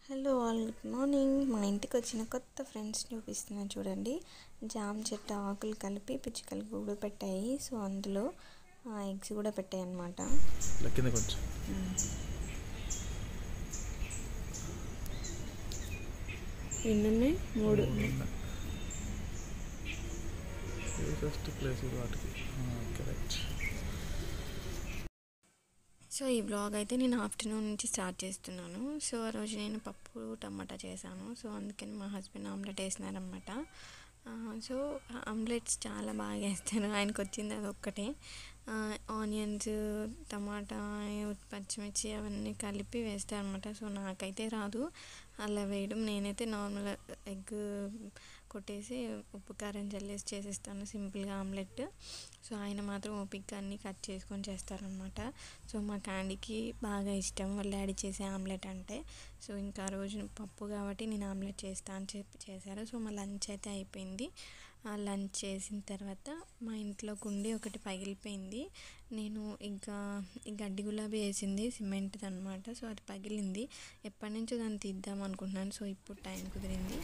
Hello all good morning మా ఇంటికి వచ్చిన కొత్త ఫ్రెండ్స్ చూపిస్తున్నాను చూడండి జామ చెట్టు ఆకులు కలిపి పిచ్చుకలు గూడు పెట్టాయి సో అందులో ఎగ్స్ కూడా పెట్టాయి అన్నమాట కింద కొంచెం ఎన్ని ఉన్నాయి మూడు ఫస్ట్ ప్లేస్ వాటికి కరెక్ట్ సో ఈ వ్లాగ్ అయితే నేను ఆఫ్టర్నూన్ నుంచి స్టార్ట్ చేస్తున్నాను సో ఆ రోజు నేను పప్పు టమాటా చేశాను సో అందుకని మా హస్బెండ్ ఆమ్లెట్ వేసినారనమాట సో ఆమ్లెట్స్ చాలా బాగా వేస్తారు ఆయనకు వచ్చింది అది ఒక్కటే ఆనియన్స్ టమాటా పచ్చిమిర్చి అవన్నీ కలిపి వేస్తారనమాట సో నాకైతే రాదు అలా వేయడం నేనైతే నార్మల్ ఎగ్ కొట్టేసి ఉప్పు కారం చల్లేసి చేసేస్తాను సింపుల్గా ఆమ్లెట్ సో ఆయన మాత్రం ఓపిక్గా అన్నీ కట్ చేసుకొని చేస్తారనమాట సో మా క్యాండీకి బాగా ఇష్టం వాళ్ళ డాడీ చేసే ఆమ్లెట్ అంటే సో ఇంకా ఆ రోజు పప్పు కాబట్టి నేను ఆమ్లెట్ చేస్తా అని చెప్పి చేశారు సో మా లంచ్ అయితే అయిపోయింది లంచ్ చేసిన తర్వాత మా ఇంట్లో కుండి ఒకటి పగిలిపోయింది నేను ఇంకా ఈ గడ్డి గులాబీ వేసింది సిమెంట్ అనమాట సో అది పగిలింది ఎప్పటి నుంచో దాన్ని తీద్దాం అనుకుంటున్నాను సో ఇప్పుడు టైం కుదిరింది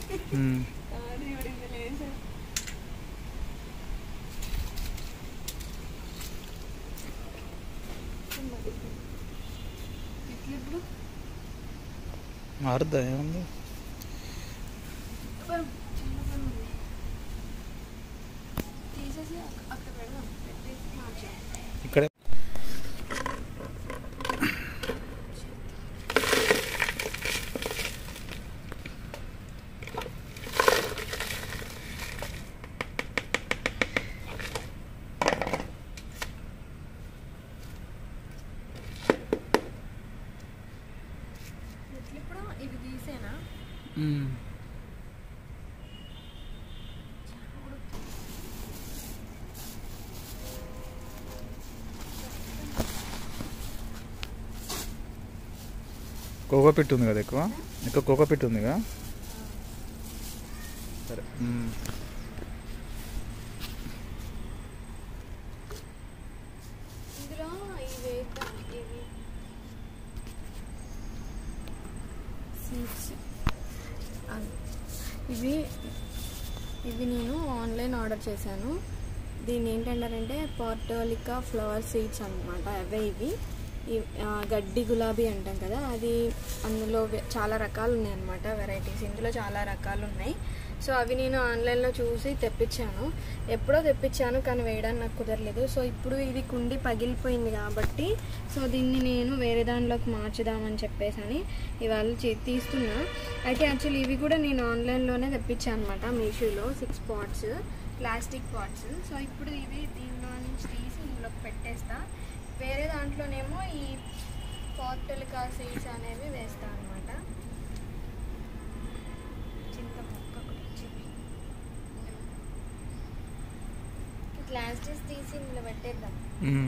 మారుద్దా ఏముంది తీసేసి అక్కడ పెడదాం పెట్టేసి మార్చాం ఇక్కడే ఇప్పుడు ఇవి తీసేనా కోకో పిట్ ఉంది కదా ఎక్కువ ఎక్కువ కోకో పిట్ ఉంది కదా సరే మ్మ్. ఇందులో ఇవి వేద్దాం ఇవి సీడ్స్ ఇవి ఇవి నేను ఆన్లైన్ ఆర్డర్ చేశాను దీన్ని ఏంటంటారంటే పార్టోలికా ఫ్లవర్ సీడ్స్ అనమాట అవే ఇవి ఈ- ఆ, గడ్డి గులాబీ అంటాం కదా అది అందులో వె- చాలా రకాలు ఉన్నాయి అనమాట వెరైటీస్ ఇందులో చాలా రకాలు ఉన్నాయి సో అవి నేను ఆన్లైన్లో చూసి తెప్పించాను ఎప్పుడో తెప్పించాను కానీ వేయడానికి నాకు కుదరలేదు సో ఇప్పుడు ఇది కుండి పగిలిపోయింది కాబట్టి సో దీన్ని నేను వేరే దానిలోకి మార్చుదామని చెప్పేసి అని ఇవాళ చే- తీస్తున్నా అయితే యాక్చువల్లీ ఇవి కూడా నేను ఆన్లైన్లోనే తెప్పించాను అనమాట మీషోలో six pots plastic pots so ఇప్పుడు ఇవి దీనిలో నుంచి తీసి ఇందులోకి పెట్టేస్తా వేరే దాంట్లోనేమో ఈ పార్టలికా సీడ్స్ అనేవి వేస్తా అనమాట చింత మొక్క ఒకటి వచ్చింది ప్లాస్టిక్స్ తీసి ఇందులో పెట్టేద్దాం మ్మ్.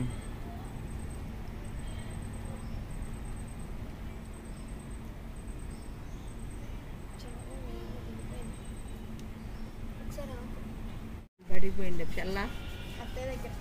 చాలా నీళ్ళు దిగిపోయింది. ఒకసారి ఆపు. బడికి పోయింది పిల్ల అత్తయ్య దగ్గరికి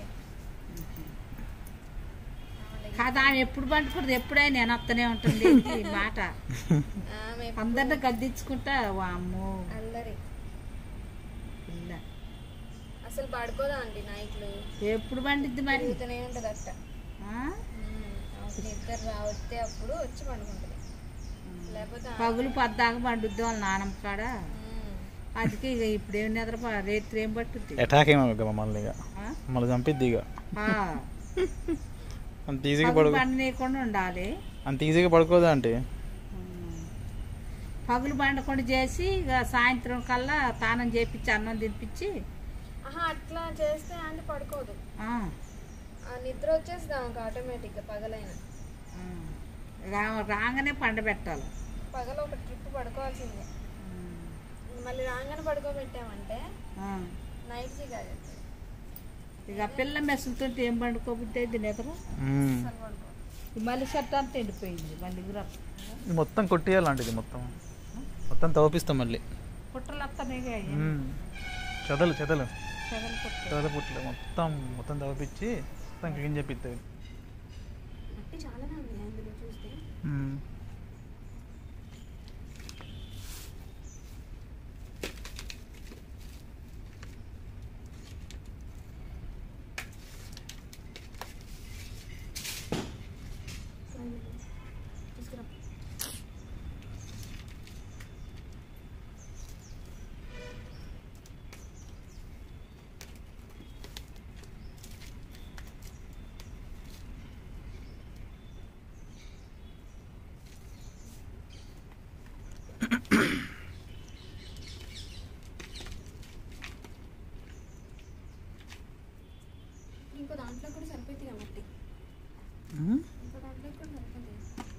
కాదు ఆమె ఎప్పుడు పండుకుంటుంది ఎప్పుడైనా నేను వస్తూనే ఉంటుంది ఈ మాట ఆమె అందరిని గద్దించుకుంటా వామ్మో అల్లరి పిల్ల అసలు పడుకోదా అండి నైట్లు ఎప్పుడు పండిద్ది మరి తిరుగుతూనే ఉంటుంది అట్ట ఆ? అప్పుడు ఇద్దరు రావస్తే అప్పుడు వచ్చి పండుకుంటుంది లేకపోతే ఆ- పగులు పద్దాక పండుద్ది వాళ్ళ నానమ్మ కాడ ఉమ్. అందుకే ఇక ఇప్పుడు ఏం నిద్ర రేత్రి ఏం పట్టుద్ది అటాక్ ఏమో ఇక మమ్మల్ని ఇక ఆ? మమ్మల్ని చంపిద్ది ఇక ఆ. అంత ఈజీగా పగులు పడుకో పండనీయకుండా ఉండాలి అంత ఈజీగా పడుకోదా అంటే ఉమ్. పగులు పండకుండా చేసి ఇక సాయంత్రం కల్లా తానం చేపించి అన్నం తినిపించి ఆహా అట్లా చేస్తే అంటే పడుకోదు ఆ, ఆ నిద్ర వచ్చేస్తుంది ఆమెకు ఆటోమేటిక్గా పగలైన ఆ. రా- రాగానే పండబెట్టాలి పగల ఒక ట్రిప్ పడుకోవాల్సిందే మళ్ళీ రాగానే పడుకోబెట్టామంటే ఆ. నైట్ కాదు ఇక పిల్ల మెసులుతుంటే ఏం పండుకోబుద్ది అయితే నిద్ర మ్మ్. అసలు పడుకో ఈ మళ్ళీ షర్ట్ అంతా ఎండిపోయింది మళ్ళీ గుర ఇది మొత్తం కొట్టేయాలంటిది మొత్తం మొత్తం తవ్విస్తాం మళ్ళీ పుట్టలు వస్తానే మ్మ్. చెదలు చెదలు చెదలు పుట్ట చెదల పుట్లు మొత్తం మొత్తం తవ్విపించి మొత్తం క్లీన్ చేపిస్తుంది మట్టి చాలానే ఉంది అందులో చూస్తే మ్మ్. ఇంకో దాంట్లో కూడా సరిపోతుంది కాబట్టి ఉమ్. ఇంకో దాంట్లో కూడా సరిపోతుంది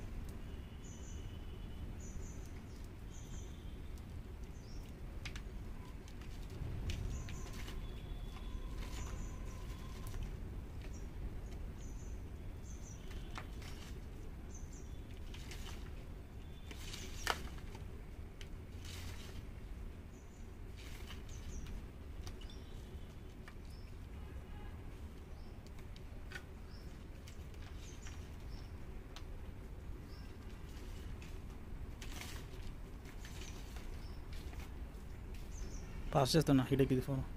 పాస్ చేస్తున్నా హీడెక్ ఇది ఫోన్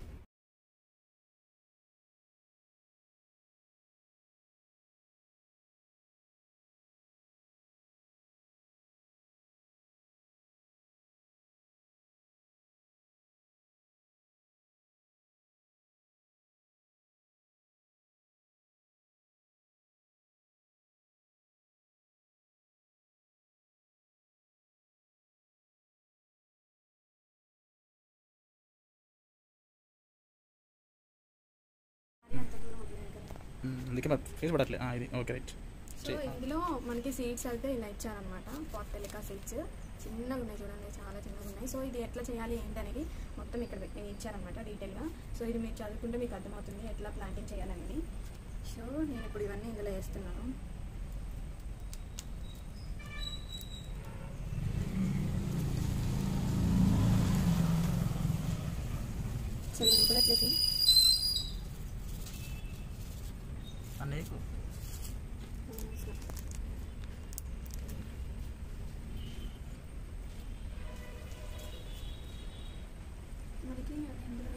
అందుకే నా ఫేస్ పడట్లే ఆ, ఇది ఓకే రైట్ సో ఇందులో మనకి సీడ్స్ అయితే ఇలా ఇచ్చారనమాట పాటెలికా సీడ్స్ చిన్నగా ఉన్నాయి చూడండి చాలా చిన్నగా ఉన్నాయి సో ఇది ఎట్లా చేయాలి ఏంటనేది మొత్తం ఇక్కడ పెట్టి- ఇచ్చారనమాట డీటెయిల్గా సో ఇది మీరు చదువుకుంటే మీకు అర్థమవుతుంది ఎట్లా ప్లాంటింగ్ చేయాలనేది సో నేను ఇప్పుడు ఇవన్నీ ఇందులో వేస్తున్నాను సరే ఇది కూడా చేసి అన్నీ మనకి అందులో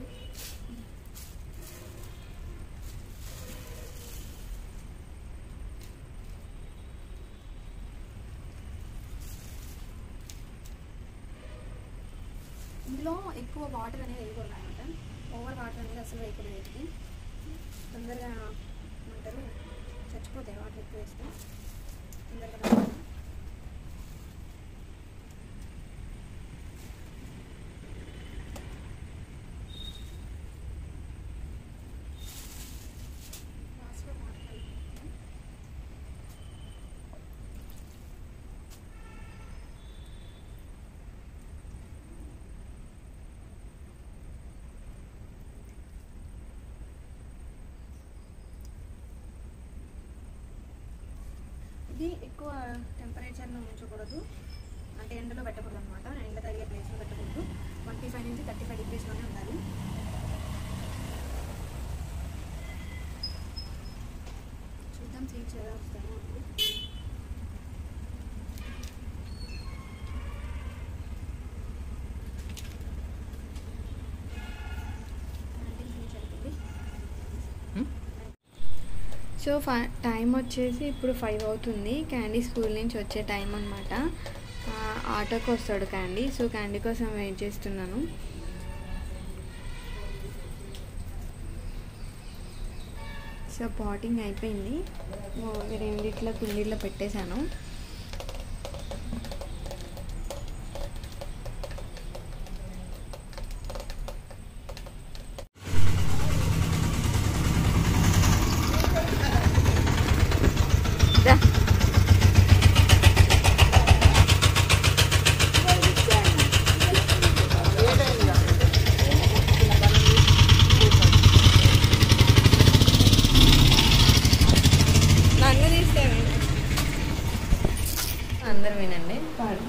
ఇందులో ఎక్కువ వాటర్ అనేది వేయకూడదు అనమాట ఓవర్ వాటర్ అనేది అసలు వేయకూడదు వీటికి తొందరగా ఏమంటారు చచ్చిపోతాయి వాటర్ ఎక్కువ వేస్తే తొందరగా రావు. లాస్ట్లో వాటర్ కలుపుకుంటాం. ఇది ఎక్కువ టెంపరేచర్లో ఉంచకూడదు అంటే ఎండలో పెట్టకూడదు అనమాట ఎండ తగిలే ప్లేస్లో పెట్టకూడదు ట్వంటీ ఫైవ్ నుంచి థర్టీ ఫైవ్ డిగ్రీస్లోనే ఉండాలి చూద్దాం సీట్స్ ఎలా వస్తాయో సో ఫై టైం వచ్చేసి ఇప్పుడు ఫైవ్ అవుతుంది క్యాండీ స్కూల్ నుంచి వచ్చే టైం అనమాట ఆటోకి వస్తాడు క్యాండీ సో క్యాండీ కోసం వెయిట్ చేస్తున్నాను సో పాటింగ్ అయిపోయింది ఓ, ఇవి రెండిట్లో కుండీల్లో పెట్టేశాను దా. నన్ను తీస్తే విను. అందరు వినండి పాడు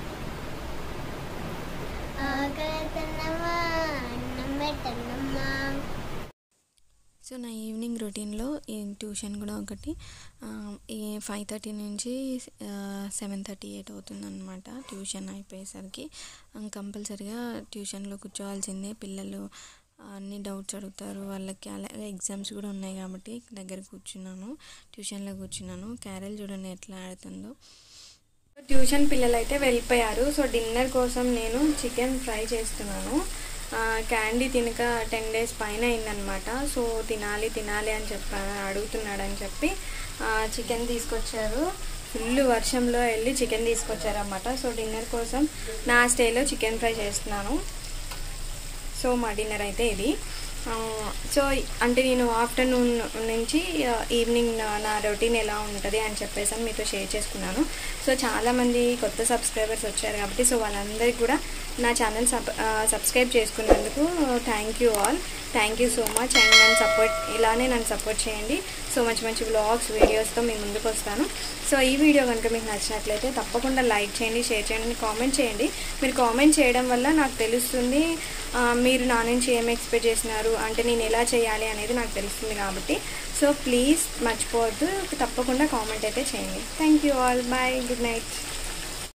ఆకలితనమా అన్నం పెట్టనమ్మా సో నా ఈవినింగ్ రొటీన్లో ఈ ట్యూషన్ కూడా ఒకటి ఆ, ఈ ఫైవ్ థర్టీ నుంచి సెవెన్ థర్టీ ఎయిట్ అవుతుంది అనమాట ట్యూషన్ అయిపోయేసరికి కంపల్సరిగా ట్యూషన్లో కూర్చోవాల్సిందే పిల్లలు అన్ని డౌట్స్ అడుగుతారు వాళ్ళకి అలాగే ఎగ్జామ్స్ కూడా ఉన్నాయి కాబట్టి దగ్గర కూర్చున్నాను ట్యూషన్లో కూర్చున్నాను క్యారెల్ చూడండి ఎట్లా ఆడుతుందో ట్యూషన్ పిల్లలు అయితే వెళ్ళిపోయారు సో డిన్నర్ కోసం నేను చికెన్ ఫ్రై చేస్తున్నాను ఆ, క్యాండీ తినక టెన్ డేస్ పైన అయిందనమాట సో తినాలి తినాలి అని చెప్పి అడుగుతున్నాడని చెప్పి ఆ, చికెన్ తీసుకొచ్చారు ఫుల్ వర్షంలో వెళ్ళి చికెన్ తీసుకొచ్చారన్నమాట సో డిన్నర్ కోసం నా స్టేలో చికెన్ ఫ్రై చేస్తున్నాను సో మా డిన్నర్ అయితే ఇది ఆ, సో అంటే నేను ఆఫ్టర్నూన్ నుంచి ఆ, ఈవినింగ్ నా- నా రొటీన్ ఎలా ఉంటుంది అని చెప్పేసి అని మీతో షేర్ చేసుకున్నాను సో చాలామంది కొత్త సబ్స్క్రైబర్స్ వచ్చారు కాబట్టి సో వాళ్ళందరికీ కూడా నా ఛానల్ సబ్ ఆ, సబ్స్క్రైబ్ చేసుకున్నందుకు thank you all thank you so much and నన్ను సపోర్ట్ ఇలానే నన్ను సపోర్ట్ చేయండి సో మంచి మంచి వ్లాగ్స్ వీడియోస్తో మీ ముందుకు వస్తాను సో ఈ వీడియో కనుక మీకు నచ్చినట్లయితే తప్పకుండా లైక్ చేయండి షేర్ చేయండి కామెంట్ చేయండి మీరు కామెంట్ చేయడం వల్ల నాకు తెలుస్తుంది ఆ, మీరు నా నుంచి ఏం ఎక్స్పెక్ట్ చేసినారు అంటే నేను ఎలా చేయాలి అనేది నాకు తెలుస్తుంది కాబట్టి సో ప్లీజ్ మర్చిపోవద్దు తప్పకుండా కామెంట్ అయితే చేయండి thank you all bye good night